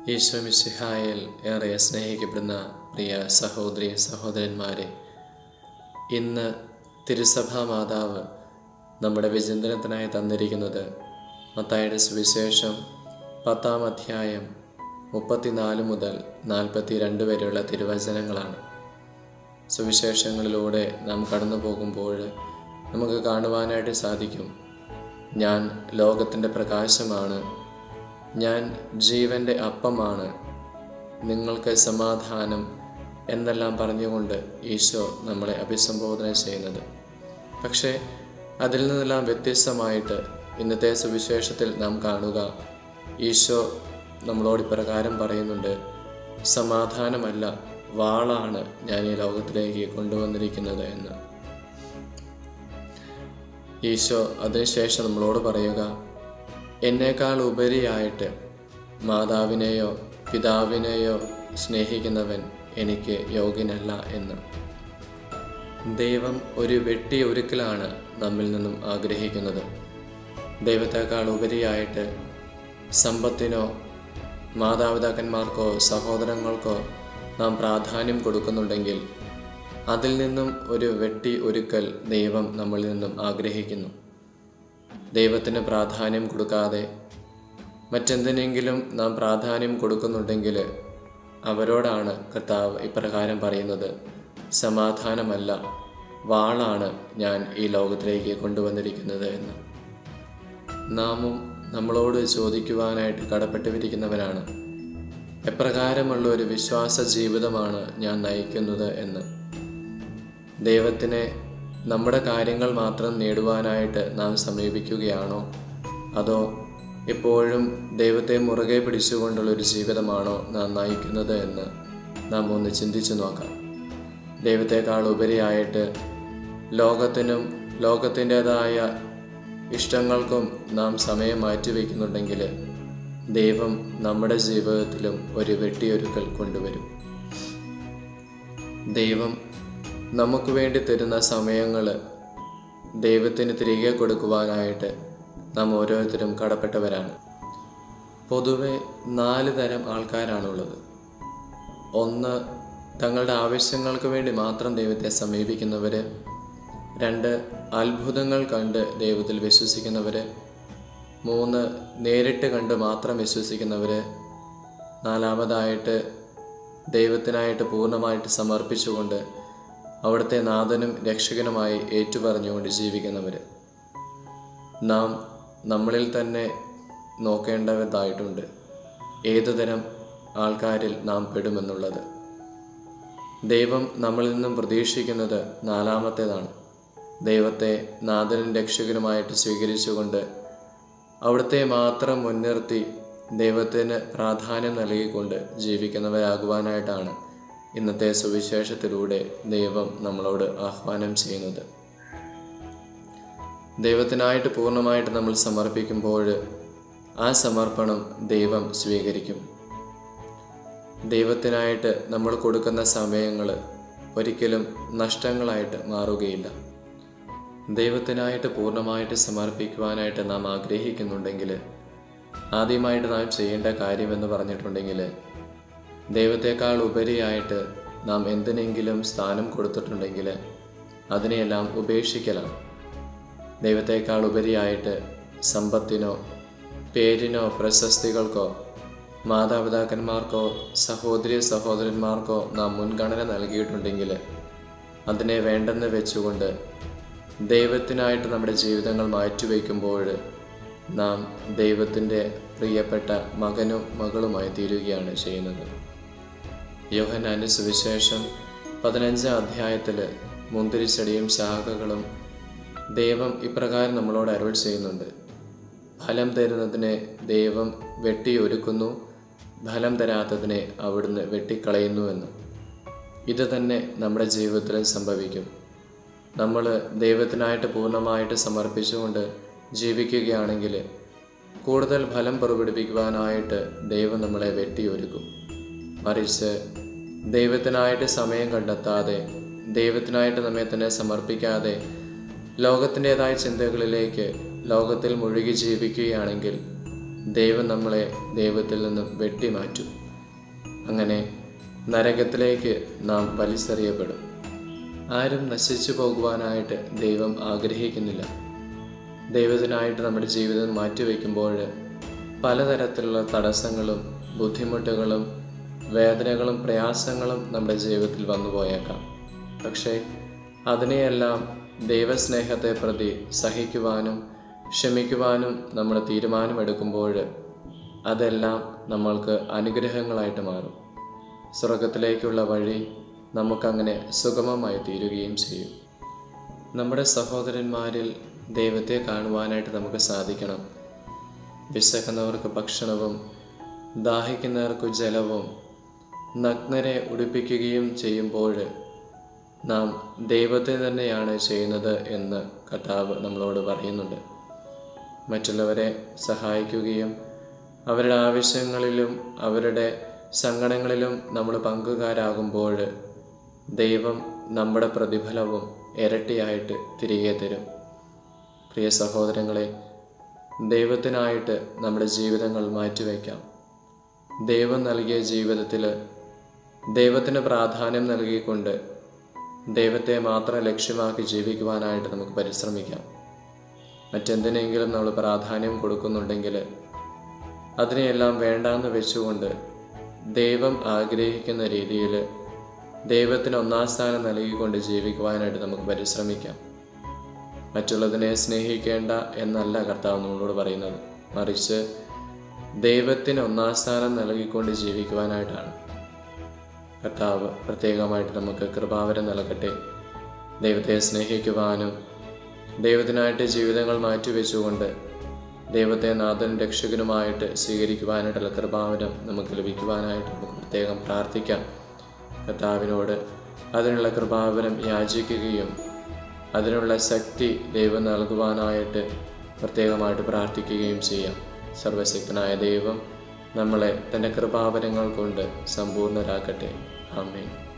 ഈശോ മിശിഹായിൽ ഏറെ സ്നേഹിക്കപ്പെടുന്ന പ്രിയ സഹോദരി സഹോദരന്മാരെ ഇന്ന് തിരുസഭാ മാതാവ് നമ്മുടെ വിചിന്തനത്തിനായി തന്നിരിക്കുന്നത് മത്തായുടെ സുവിശേഷം പത്താം അധ്യായം മുപ്പത്തിനാല് മുതൽ നാൽപ്പത്തി രണ്ട് വരെയുള്ള തിരുവചനങ്ങളാണ് സുവിശേഷങ്ങളിലൂടെ നാം കടന്നു പോകുമ്പോൾ നമുക്ക് കാണുവാനായിട്ട് സാധിക്കും ഞാൻ ലോകത്തിൻ്റെ പ്രകാശമാണ് ഞാൻ ജീവൻ്റെ അപ്പമാണ് നിങ്ങൾക്ക് സമാധാനം എന്നെല്ലാം പറഞ്ഞുകൊണ്ട് ഈശോ നമ്മളെ അഭിസംബോധന ചെയ്യുന്നത് പക്ഷേ അതിൽ നിന്നെല്ലാം വ്യത്യസ്തമായിട്ട് ഇന്നത്തെ സുവിശേഷത്തിൽ നാം കാണുക ഈശോ നമ്മളോട് ഇപ്രകാരം പറയുന്നുണ്ട് സമാധാനമല്ല വാളാണ് ഞാൻ ഈ ലോകത്തിലേക്ക് കൊണ്ടുവന്നിരിക്കുന്നത് എന്ന് ഈശോ അതിനുശേഷം നമ്മളോട് പറയുക എന്നേക്കാൾ ഉപരിയായിട്ട് മാതാവിനെയോ പിതാവിനെയോ സ്നേഹിക്കുന്നവൻ എനിക്ക് യോഗ്യനല്ല എന്ന് ദൈവം ഒരു വെട്ടി ഒരുക്കലാണ് നമ്മിൽ നിന്നും ആഗ്രഹിക്കുന്നത് ദൈവത്തെക്കാൾ ഉപരിയായിട്ട് സമ്പത്തിനോ മാതാപിതാക്കന്മാർക്കോ സഹോദരങ്ങൾക്കോ നാം പ്രാധാന്യം കൊടുക്കുന്നുണ്ടെങ്കിൽ അതിൽ നിന്നും ഒരു വെട്ടി ഒരുക്കൽ ദൈവം നമ്മളിൽ നിന്നും ആഗ്രഹിക്കുന്നു ദൈവത്തിന് പ്രാധാന്യം കൊടുക്കാതെ മറ്റെന്തിനെങ്കിലും നാം പ്രാധാന്യം കൊടുക്കുന്നുണ്ടെങ്കിൽ അവരോടാണ് കർത്താവ് ഇപ്രകാരം പറയുന്നത് സമാധാനമല്ല വാളാണ് ഞാൻ ഈ ലോകത്തിലേക്ക് കൊണ്ടുവന്നിരിക്കുന്നത് എന്ന് നാമും നമ്മളോട് ചോദിക്കുവാനായിട്ട് കടപ്പെട്ടിരിക്കുന്നവരാണ് എപ്രകാരമുള്ള ഒരു വിശ്വാസ ജീവിതമാണ് ഞാൻ നയിക്കുന്നത് എന്ന് ദൈവത്തിനെ നമ്മുടെ കാര്യങ്ങൾ മാത്രം നേടുവാനായിട്ട് നാം സമീപിക്കുകയാണോ അതോ എപ്പോഴും ദൈവത്തെ മുറുകെ പിടിച്ചുകൊണ്ടുള്ള ഒരു ജീവിതമാണോ നാം നയിക്കുന്നത് എന്ന് നാം ഒന്ന് ചിന്തിച്ചു നോക്കാം ദൈവത്തെക്കാൾ ഉപരിയായിട്ട് ലോകത്തിനും ലോകത്തിൻ്റെതായ ഇഷ്ടങ്ങൾക്കും നാം സമയം മാറ്റിവെക്കുന്നുണ്ടെങ്കിൽ ദൈവം നമ്മുടെ ജീവിതത്തിലും ഒരു വെട്ടിയൊരുക്കൽ കൊണ്ടുവരും ദൈവം നമുക്ക് വേണ്ടി തരുന്ന സമയങ്ങൾ ദൈവത്തിന് തിരികെ കൊടുക്കുവാനായിട്ട് നാം ഓരോരുത്തരും കടപ്പെട്ടവരാണ് പൊതുവെ നാല് തരം ആൾക്കാരാണുള്ളത് ഒന്ന് തങ്ങളുടെ ആവശ്യങ്ങൾക്ക് വേണ്ടി മാത്രം ദൈവത്തെ സമീപിക്കുന്നവർ രണ്ട് അത്ഭുതങ്ങൾ കണ്ട് ദൈവത്തിൽ വിശ്വസിക്കുന്നവർ മൂന്ന് നേരിട്ട് കണ്ട് മാത്രം വിശ്വസിക്കുന്നവർ നാലാമതായിട്ട് ദൈവത്തിനായിട്ട് പൂർണ്ണമായിട്ട് സമർപ്പിച്ചുകൊണ്ട് അവിടുത്തെ നാഥനും രക്ഷകനുമായി ഏറ്റുപറഞ്ഞുകൊണ്ട് ജീവിക്കുന്നവർ നാം നമ്മളിൽ തന്നെ നോക്കേണ്ടതായിട്ടുണ്ട് ഏതുതരം ആൾക്കാരിൽ നാം പെടുമെന്നുള്ളത് ദൈവം നമ്മളിൽ നിന്നും പ്രതീക്ഷിക്കുന്നത് നാലാമത്തേതാണ് ദൈവത്തെ നാഥനും രക്ഷകനുമായിട്ട് സ്വീകരിച്ചുകൊണ്ട് അവിടുത്തെ മാത്രം മുൻനിർത്തി ദൈവത്തിന് പ്രാധാന്യം നൽകിക്കൊണ്ട് ജീവിക്കുന്നവരാകുവാനായിട്ടാണ് ഇന്നത്തെ സുവിശേഷത്തിലൂടെ ദൈവം നമ്മളോട് ആഹ്വാനം ചെയ്യുന്നത് ദൈവത്തിനായിട്ട് പൂർണ്ണമായിട്ട് നമ്മൾ സമർപ്പിക്കുമ്പോൾ ആ സമർപ്പണം ദൈവം സ്വീകരിക്കും ദൈവത്തിനായിട്ട് നമ്മൾ കൊടുക്കുന്ന സമയങ്ങൾ ഒരിക്കലും നഷ്ടങ്ങളായിട്ട് മാറുകയില്ല ദൈവത്തിനായിട്ട് പൂർണ്ണമായിട്ട് സമർപ്പിക്കുവാനായിട്ട് നാം ആഗ്രഹിക്കുന്നുണ്ടെങ്കിൽ ആദ്യമായിട്ട് നാം ചെയ്യേണ്ട കാര്യമെന്ന് പറഞ്ഞിട്ടുണ്ടെങ്കിൽ ദൈവത്തെക്കാൾ ഉപരിയായിട്ട് നാം എന്തിനെങ്കിലും സ്ഥാനം കൊടുത്തിട്ടുണ്ടെങ്കിൽ അതിനെയെല്ലാം ഉപേക്ഷിക്കലാണ് ദൈവത്തെക്കാൾ ഉപരിയായിട്ട് സമ്പത്തിനോ പേരിനോ പ്രശസ്തികൾക്കോ മാതാപിതാക്കന്മാർക്കോ സഹോദരി സഹോദരന്മാർക്കോ നാം മുൻഗണന നൽകിയിട്ടുണ്ടെങ്കിൽ അതിനെ വേണ്ടെന്ന് വെച്ചുകൊണ്ട് ദൈവത്തിനായിട്ട് നമ്മുടെ ജീവിതങ്ങൾ മാറ്റിവെക്കുമ്പോൾ നാം ദൈവത്തിൻ്റെ പ്രിയപ്പെട്ട മകനും മകളുമായി തീരുകയാണ് ചെയ്യുന്നത് യോഹനാന് സുവിശേഷം പതിനഞ്ചാം അധ്യായത്തിൽ മുന്തിരിച്ചെടിയും ശാഖകളും ദൈവം ഇപ്രകാരം നമ്മളോട് അരുൾ ചെയ്യുന്നുണ്ട് ഫലം തരുന്നതിനെ ദൈവം വെട്ടിയൊരുക്കുന്നു ഫലം തരാത്തതിനെ അവിടുന്ന് വെട്ടിക്കളയുന്നുവെന്ന് ഇത് തന്നെ നമ്മുടെ ജീവിതത്തിൽ സംഭവിക്കും നമ്മൾ ദൈവത്തിനായിട്ട് പൂർണ്ണമായിട്ട് സമർപ്പിച്ചുകൊണ്ട് ജീവിക്കുകയാണെങ്കിൽ കൂടുതൽ ഫലം പുറപ്പെടുവിക്കുവാനായിട്ട് ദൈവം നമ്മളെ വെട്ടിയൊരുക്കും മറിച്ച് ദൈവത്തിനായിട്ട് സമയം കണ്ടെത്താതെ ദൈവത്തിനായിട്ട് നമ്മെ തന്നെ സമർപ്പിക്കാതെ ലോകത്തിൻ്റെതായ ചിന്തകളിലേക്ക് ലോകത്തിൽ മുഴുകി ജീവിക്കുകയാണെങ്കിൽ ദൈവം നമ്മളെ ദൈവത്തിൽ നിന്നും വെട്ടിമാറ്റും അങ്ങനെ നരകത്തിലേക്ക് നാം വലിച്ചെറിയപ്പെടും ആരും നശിച്ചു പോകുവാനായിട്ട് ദൈവം ആഗ്രഹിക്കുന്നില്ല ദൈവത്തിനായിട്ട് നമ്മുടെ ജീവിതം മാറ്റിവെക്കുമ്പോൾ പലതരത്തിലുള്ള തടസ്സങ്ങളും ബുദ്ധിമുട്ടുകളും വേദനകളും പ്രയാസങ്ങളും നമ്മുടെ ജീവിതത്തിൽ വന്നു പോയേക്കാം പക്ഷേ അതിനെയെല്ലാം ദൈവസ്നേഹത്തെ പ്രതി സഹിക്കുവാനും ക്ഷമിക്കുവാനും നമ്മൾ തീരുമാനമെടുക്കുമ്പോൾ അതെല്ലാം നമ്മൾക്ക് അനുഗ്രഹങ്ങളായിട്ട് മാറും സ്വർഗത്തിലേക്കുള്ള വഴി നമുക്കങ്ങനെ സുഗമമായി തീരുകയും ചെയ്യും നമ്മുടെ സഹോദരന്മാരിൽ ദൈവത്തെ കാണുവാനായിട്ട് നമുക്ക് സാധിക്കണം വിശക്കുന്നവർക്ക് ഭക്ഷണവും ദാഹിക്കുന്നവർക്ക് ജലവും നഗ്നരെ ഉടുപ്പിക്കുകയും ചെയ്യുമ്പോൾ നാം ദൈവത്തെ തന്നെയാണ് ചെയ്യുന്നത് എന്ന് കർത്താവ് നമ്മളോട് പറയുന്നുണ്ട് മറ്റുള്ളവരെ സഹായിക്കുകയും അവരുടെ ആവശ്യങ്ങളിലും അവരുടെ സങ്കടങ്ങളിലും നമ്മൾ പങ്കുകാരാകുമ്പോൾ ദൈവം നമ്മുടെ പ്രതിഫലവും ഇരട്ടിയായിട്ട് തിരികെ തരും പ്രിയ സഹോദരങ്ങളെ ദൈവത്തിനായിട്ട് നമ്മുടെ ജീവിതങ്ങൾ മാറ്റിവെക്കാം ദൈവം നൽകിയ ജീവിതത്തിൽ ദൈവത്തിന് പ്രാധാന്യം നൽകിക്കൊണ്ട് ദൈവത്തെ മാത്രം ലക്ഷ്യമാക്കി ജീവിക്കുവാനായിട്ട് നമുക്ക് പരിശ്രമിക്കാം മറ്റെന്തിനെങ്കിലും നമ്മൾ പ്രാധാന്യം കൊടുക്കുന്നുണ്ടെങ്കിൽ അതിനെയെല്ലാം വേണ്ടാന്ന് വെച്ചുകൊണ്ട് ദൈവം ആഗ്രഹിക്കുന്ന രീതിയിൽ ദൈവത്തിന് ഒന്നാം സ്ഥാനം നൽകിക്കൊണ്ട് ജീവിക്കുവാനായിട്ട് നമുക്ക് പരിശ്രമിക്കാം മറ്റുള്ളതിനെ സ്നേഹിക്കേണ്ട എന്നല്ല കർത്താവ് നമ്മളോട് പറയുന്നത് മറിച്ച് ദൈവത്തിന് ഒന്നാം സ്ഥാനം നൽകിക്കൊണ്ട് ജീവിക്കുവാനായിട്ടാണ് കർത്താവ് പ്രത്യേകമായിട്ട് നമുക്ക് കൃപാവരം നൽകട്ടെ ദൈവത്തെ സ്നേഹിക്കുവാനും ദൈവത്തിനായിട്ട് ജീവിതങ്ങൾ മാറ്റിവെച്ചുകൊണ്ട് ദൈവത്തെ നാഥൻ രക്ഷകനുമായിട്ട് സ്വീകരിക്കുവാനായിട്ടുള്ള കൃപാവരം നമുക്ക് ലഭിക്കുവാനായിട്ട് നമുക്ക് പ്രത്യേകം പ്രാർത്ഥിക്കാം കർത്താവിനോട് അതിനുള്ള കൃപാവരം യാചിക്കുകയും അതിനുള്ള ശക്തി ദൈവം നൽകുവാനായിട്ട് പ്രത്യേകമായിട്ട് പ്രാർത്ഥിക്കുകയും ചെയ്യാം സർവശക്തനായ ദൈവം നമ്മളെ തൻ്റെ കൃപാവരങ്ങൾ കൊണ്ട് സമ്പൂർണ്ണരാക്കട്ടെ ആമേൻ